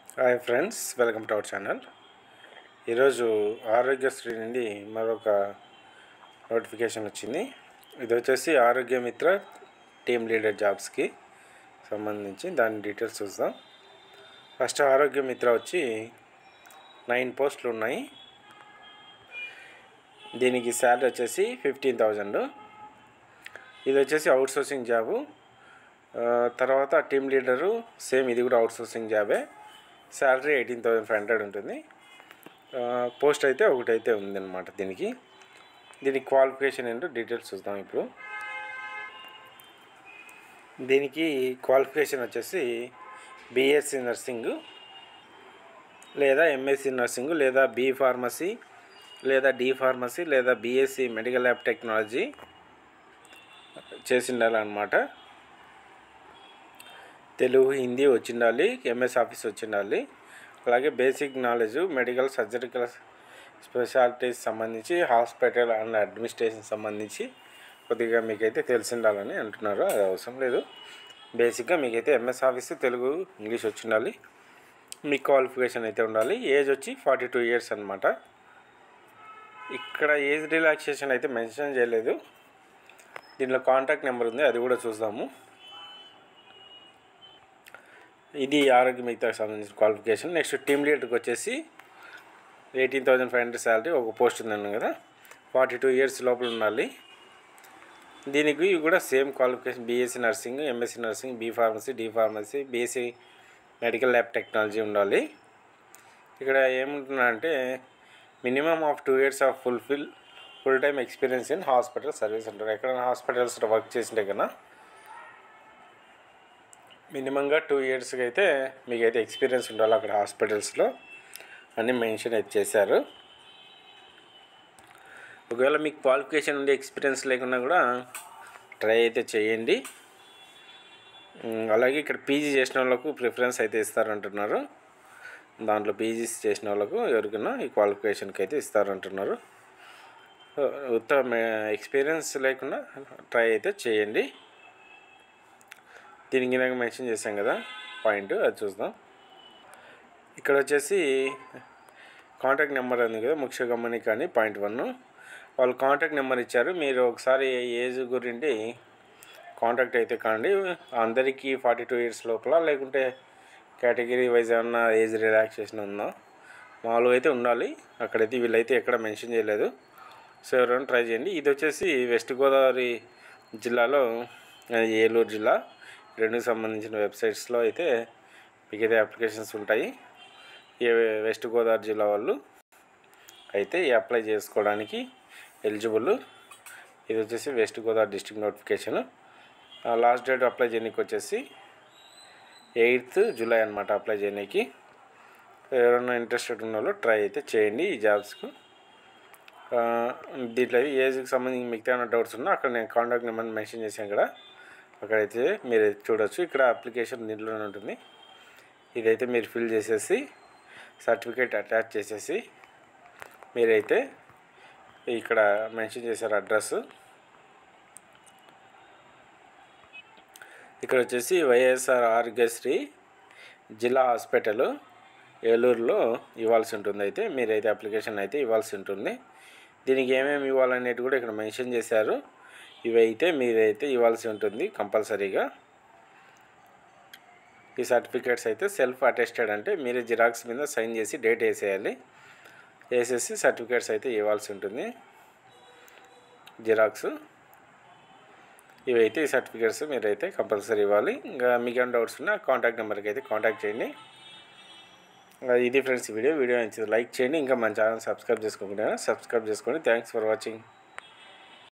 hi friends welcome to our channel ఈరోజు ఆరోగ్యశ్రీ నుండి మరొక నోటిఫికేషన్ వచ్చింది ఇది వచ్చేసి ఆరోగ్య మిత్ర టీమ్ లీడర్ జాబ్స్కి సంబంధించి దాని డీటెయిల్స్ చూద్దాం ఫస్ట్ ఆరోగ్య మిత్ర వచ్చి నైన్ పోస్టులు ఉన్నాయి దీనికి శాలరీ వచ్చేసి ఫిఫ్టీన్ థౌజండ్ ఇది వచ్చేసి అవుట్ సోర్సింగ్ జాబు ఆ, తర్వాత టీమ్ లీడరు సేమ్ ఇది కూడా అవుట్ సోర్సింగ్ జాబే salary eighteen thousand five hundred ఉంటుంది ఆ, పోస్ట్ అయితే ఒకటైతే ఉందన్నమాట దీనికి దీనికి క్వాలిఫికేషన్ ఏంటో డీటెయిల్స్ చూద్దాం ఇప్పుడు దీనికి క్వాలిఫికేషన్ వచ్చేసి బీఎస్సీ నర్సింగ్ లేదా ఎంఎస్సీ నర్సింగ్ లేదా బీ ఫార్మసీ లేదా డి ఫార్మసీ లేదా బీఎస్సీ మెడికల్ ల్యాబ్ టెక్నాలజీ చేసి ఉండాలన్నమాట తెలుగు హిందీ వచ్చిండాలి ఎంఎస్ ఆఫీస్ వచ్చిండాలి అలాగే basic knowledge medical surgical specialities సంబంధించి హాస్పిటల్ అండ్ అడ్మినిస్ట్రేషన్ సంబంధించి కొద్దిగా మీకైతే తెలిసి ఉండాలని అంటున్నారు అది అవసరం లేదు బేసిక్గా మీకైతే ఎంఎస్ ఆఫీస్ తెలుగు ఇంగ్లీష్ వచ్చి ఉండాలి మీ క్వాలిఫికేషన్ అయితే ఉండాలి ఏజ్ వచ్చి ఫార్టీ టూ ఇయర్స్ అనమాట ఇక్కడ ఏజ్ రిలాక్సేషన్ అయితే మెన్షన్ చేయలేదు దీనిలో కాంటాక్ట్ నెంబర్ ఉంది అది కూడా చూద్దాము ఇది ఆరోగ్య మిగతాకు సంబంధించిన క్వాలిఫికేషన్ నెక్స్ట్ టీమ్ లీడర్కి వచ్చేసి eighteen thousand five hundred salary ఒక పోస్ట్ ఉందన్నాను కదా ఫార్టీ టూ ఇయర్స్ లోపల ఉండాలి దీనికి ఇవి కూడా same qualification BSc nursing MSc nursing B pharmacy D pharmacy BSc medical lab technology ఉండాలి ఇక్కడ ఏముంటుందంటే minimum of two years of fulfil full time experience in hospital service అంటారు ఎక్కడైనా హాస్పిటల్స్లో వర్క్ చేసింటే కన్నా మినిమంగా టూ ఇయర్స్కి అయితే మీకైతే ఎక్స్పీరియన్స్ ఉండాలి అక్కడ హాస్పిటల్స్లో అని మెన్షన్ అయితే చేశారు ఒకవేళ మీకు క్వాలిఫికేషన్ ఉండి ఎక్స్పీరియన్స్ లేకున్నా కూడా ట్రై అయితే చేయండి ఉమ్, అలాగే ఇక్కడ పీజీ చేసిన వాళ్ళకు ప్రిఫరెన్స్ అయితే ఇస్తారంటున్నారు దాంట్లో పీజీ చేసిన వాళ్ళకు ఎవరికైనా ఈ క్వాలిఫికేషన్కి అయితే ఇస్తారంటున్నారు ఉత్తమ ఎక్స్పీరియన్స్ లేకుండా ట్రై అయితే చేయండి దీనికి ఇందాక మెన్షన్ చేశాం కదా పాయింట్ అది చూద్దాం ఇక్కడ వచ్చేసి కాంటాక్ట్ నెంబర్ ఉంది కదా ముఖ్య గమనిక అని పాయింట్ వన్ వాళ్ళు కాంటాక్ట్ నెంబర్ ఇచ్చారు మీరు ఒకసారి ఏజ్ గురించి కాంటాక్ట్ అయితే కాండి అందరికీ ఫార్టీ టూ ఇయర్స్ లోపల లేకుంటే కేటగిరీ వైజ్ ఏమన్నా ఏజ్ రిలాక్సేషన్ ఉందా మామూలుగా అయితే ఉండాలి అక్కడైతే వీళ్ళైతే ఎక్కడ మెన్షన్ చేయలేదు సో ఎవరైనా ట్రై చేయండి ఇది వచ్చేసి వెస్ట్ గోదావరి జిల్లాలో ఆ, ఏలూరు జిల్లా రెండుకి సంబంధించిన వెబ్సైట్స్లో అయితే మీకైతే అప్లికేషన్స్ ఉంటాయి ఈ వెస్ట్ గోదావరి జిల్లా వాళ్ళు అయితే ఈ అప్లై చేసుకోవడానికి ఎలిజిబుల్ ఇది వచ్చేసి west Godavari district notification last date apply చేయడానికి వచ్చేసి ఎయిత్ జూలై అనమాట అప్లై చేయడానికి ఎవరైనా ఇంట్రెస్టెడ్ ఉన్న వాళ్ళు ట్రై అయితే చేయండి ఈ జాబ్స్కు ఆ, దీంట్లో ఏజ్కి సంబంధించి మిగతా ఏమైనా డౌట్స్ ఉన్నా అక్కడ నేను కాంటాక్ట్ నెంబర్ మెన్షన్ చేశాను కదా అక్కడైతే మీరు చూడొచ్చు ఇక్కడ అప్లికేషన్ దీంట్లోనే ఉంటుంది ఇదైతే మీరు ఫిల్ చేసేసి సర్టిఫికేట్ అటాచ్ చేసేసి మీరైతే ఇక్కడ మెన్షన్ చేశారు అడ్రస్ ఇక్కడ వచ్చేసి వైఎస్ఆర్ ఆరోగ్యశ్రీ జిల్లా హాస్పిటల్ ఏలూరులో ఇవ్వాల్సి ఉంటుంది అయితే మీరైతే అప్లికేషన్ అయితే ఇవ్వాల్సి ఉంటుంది దీనికి ఏమేమి ఇవ్వాలనేది కూడా ఇక్కడ మెన్షన్ చేశారు ఇవైతే మీరైతే ఇవ్వాల్సి ఉంటుంది కంపల్సరీగా ఈ సర్టిఫికేట్స్ అయితే సెల్ఫ్ అటెస్టెడ్ అంటే మీరే జిరాక్స్ మీద సైన్ చేసి డేట్ వేసేయాలి వేసేసి సర్టిఫికేట్స్ అయితే ఇవ్వాల్సి ఉంటుంది జిరాక్స్ ఇవైతే ఈ సర్టిఫికేట్స్ మీరైతే కంపల్సరీ ఇవ్వాలి ఇంకా మీకు ఏమైనా డౌట్స్ ఉన్నా కాంటాక్ట్ నెంబర్కి అయితే కాంటాక్ట్ చేయండి ఆ, ఇది ఫ్రెండ్స్ ఈ వీడియో వీడియో నచ్చింది లైక్ చేయండి ఇంకా మన ఛానల్ సబ్స్క్రైబ్ చేసుకోకుండా సబ్స్క్రైబ్ చేసుకోండి థ్యాంక్స్ ఫర్ వాచింగ్